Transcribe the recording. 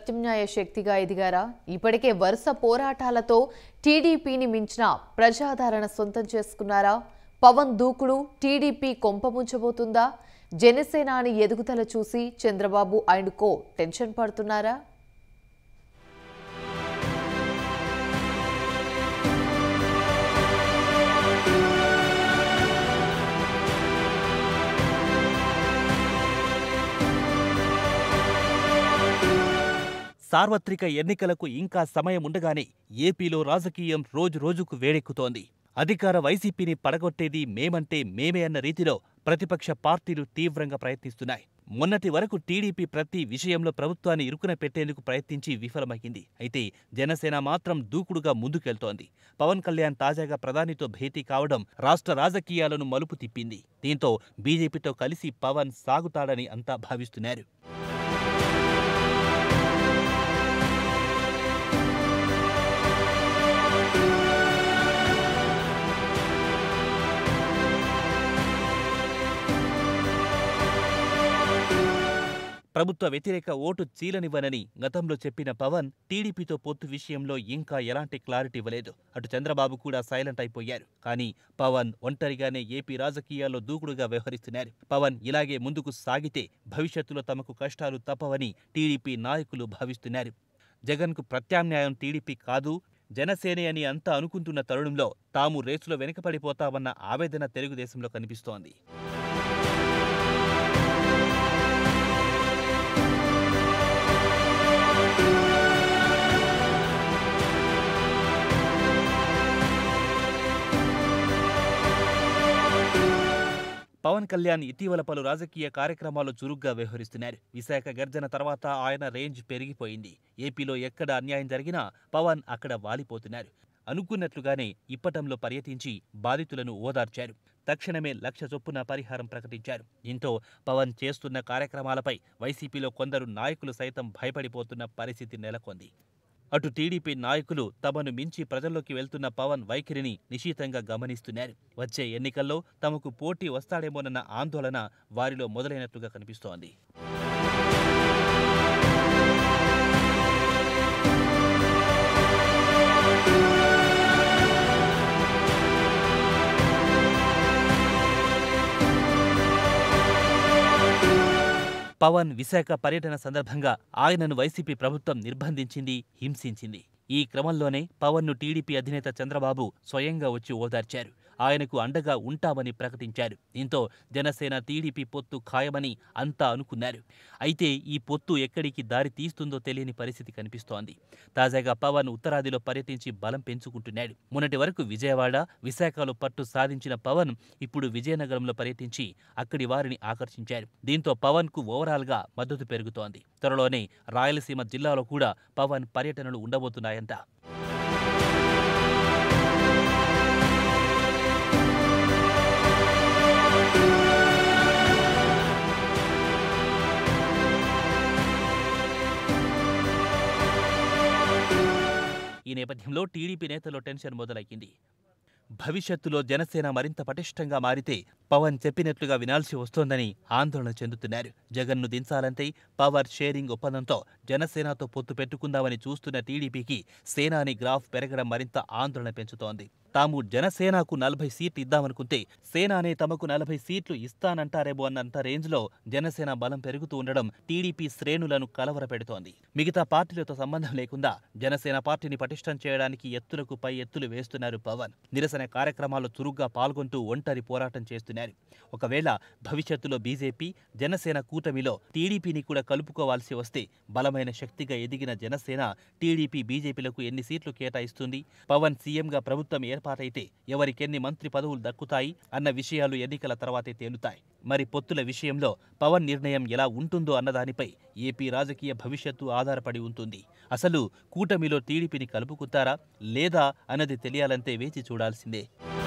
ప్రత్యామ్నాయ శక్తిగా ఎదిగారా ఇప్పటికే వరుస పోరాటాలతో టీడీపీని మించిన ప్రజాదరణ సొంతం చేసుకున్నారా పవన్ దూకుడు టీడీపీ కొంపముంచబోతుందా జనసేనాని ఎదుగుదల చూసి చంద్రబాబు అండ్ కో టెన్షన్ పడుతున్నారా సార్వత్రిక ఎన్నికలకు ఇంకా సమయం ఉండగానే ఏపీలో రాజకీయం రోజు రోజుకు వేడెక్కుతోంది అధికార వైసీపీని పడగొట్టేది మేమంటే మేమే అన్న రీతిలో ప్రతిపక్ష పార్టీలు తీవ్రంగా ప్రయత్నిస్తున్నాయి మొన్నటి వరకు టీడీపీ ప్రతి విషయంలో ప్రభుత్వాన్ని ఇరుకున పెట్టేందుకు ప్రయత్నించి విఫలమైంది అయితే జనసేన మాత్రం దూకుడుగా ముందుకెళ్తోంది పవన్ కళ్యాణ్ తాజాగా ప్రధానితో భేటీ కావడం రాష్ట్ర రాజకీయాలను మలుపు తిప్పింది దీంతో బీజేపీతో కలిసి పవన్ సాగుతాడని అంతా భావిస్తున్నారు ప్రభుత్వ వ్యతిరేక ఓటు చీలనివ్వనని గతంలో చెప్పిన పవన్ టీడీపీతో పొత్తు విషయంలో ఇంకా ఎలాంటి క్లారిటీ ఇవ్వలేదు అటు చంద్రబాబు కూడా సైలెంట్ అయిపోయారు కానీ పవన్ ఒంటరిగానే ఏపీ రాజకీయాల్లో దూకుడుగా వ్యవహరిస్తున్నారు పవన్ ఇలాగే ముందుకు సాగితే భవిష్యత్తులో తమకు కష్టాలు తప్పవని టీడీపీ నాయకులు భావిస్తున్నారు జగన్కు ప్రత్యామ్నాయం టీడీపీ కాదు జనసేనే అని అంతా అనుకుంటున్న తరుణంలో తాము రేసులో వెనుకపడిపోతామన్న ఆవేదన తెలుగుదేశంలో కనిపిస్తోంది పవన్ కళ్యాణ్ ఇటీవల పలు రాజకీయ కార్యక్రమాల్లో చురుగ్గా వ్యవహరిస్తున్నారు విశాఖ గర్జన తర్వాత ఆయన రేంజ్ పెరిగిపోయింది ఏపీలో ఎక్కడ అన్యాయం జరిగినా పవన్ అక్కడ వాలిపోతున్నారు అనుకున్నట్లుగానే ఇప్పటంలో పర్యటించి బాధితులను ఓదార్చారు తక్షణమే లక్ష చొప్పున పరిహారం ప్రకటించారు దీంతో పవన్ చేస్తున్న కార్యక్రమాలపై వైసీపీలో కొందరు నాయకులు సైతం భయపడిపోతున్న పరిస్థితి నెలకొంది అటు టీడీపీ నాయకులు తమను మించి ప్రజల్లోకి వెళ్తున్న పవన్ వైఖరిని నిశితంగా గమనిస్తున్నారు వచ్చే ఎన్నికల్లో తమకు పోటీ వస్తాడేమోనన్న ఆందోళన వారిలో మొదలైనట్లుగా కనిపిస్తోంది పవన్ విశాఖ పర్యటన సందర్భంగా ఆయనను వైసీపీ ప్రభుత్వం నిర్బంధించింది హింసించింది ఈ క్రమంలోనే పవన్ను టీడీపీ అధినేత చంద్రబాబు స్వయంగా వచ్చి ఓదార్చారు ఆయనకు అండగా ఉంటామని ప్రకటించారు దీంతో జనసేన టీడీపీ పొత్తు ఖాయమని అంతా అనుకున్నారు అయితే ఈ పొత్తు ఎక్కడికి దారి తీస్తుందో తెలియని పరిస్థితి కనిపిస్తోంది తాజాగా పవన్ ఉత్తరాదిలో పర్యటించి బలం పెంచుకుంటున్నాడు మొన్నటి వరకు విజయవాడ విశాఖలో పట్టు సాధించిన పవన్ ఇప్పుడు విజయనగరంలో పర్యటించి అక్కడి వారిని ఆకర్షించారు దీంతో పవన్ కు ఓవరాల్ గా మద్దతు పెరుగుతోంది త్వరలోనే రాయలసీమ జిల్లాలో కూడా పవన్ పర్యటనలు ఉండబోతున్నాయంట ఈ నేపథ్యంలో టీడీపీ నేతల్లో టెన్షన్ మొదలయ్యింది భవిష్యత్తులో జనసేన మరింత పటిష్టంగా మారితే పవన్ చెప్పినట్లుగా వినాల్సి వస్తోందని ఆందోళన చెందుతున్నారు జగన్ను దించాలంటే పవర్ షేరింగ్ ఒప్పందంతో జనసేనతో పొత్తు పెట్టుకుందామని చూస్తున్న టీడీపీకి సేనాని గ్రాఫ్ పెరగడం మరింత ఆందోళన పెంచుతోంది తాము జనసేనకు నలభై సీట్లు ఇద్దామనుకుంటే సేనానే తమకు నలభై సీట్లు ఇస్తానంటారేమో అన్నంత రేంజ్లో జనసేన బలం పెరుగుతూ ఉండడం టీడీపీ శ్రేణులను కలవరపెడుతోంది మిగతా పార్టీలతో సంబంధం లేకుండా జనసేన పార్టీని పటిష్టం చేయడానికి ఎత్తులకు పై ఎత్తులు వేస్తున్నారు పవన్ నిరసన కార్యక్రమాల్లో చురుగ్గా పాల్గొంటూ ఒంటరి పోరాటం చేస్తున్నారు ఒకవేళ భవిష్యత్తులో బీజేపీ జనసేన కూటమిలో టీడీపీని కూడా కలుపుకోవాల్సి వస్తే బలమైన శక్తిగా ఎదిగిన జనసేన టీడీపీ బీజేపీలకు ఎన్ని సీట్లు కేటాయిస్తుంది పవన్ సీఎంగా ప్రభుత్వం ఏర్పాటైతే ఎవరికెన్ని మంత్రి పదవులు దక్కుతాయి అన్న విషయాలు ఎన్నికల తర్వాతే తేలుతాయి మరి పొత్తుల విషయంలో పవన్ నిర్ణయం ఎలా ఉంటుందో అన్నదానిపై ఏపీ రాజకీయ భవిష్యత్తు ఆధారపడి ఉంటుంది అసలు కూటమిలో టీడీపీని కలుపుకుంటారా లేదా అన్నది తెలియాలంటే వేచి చూడాల్సిందే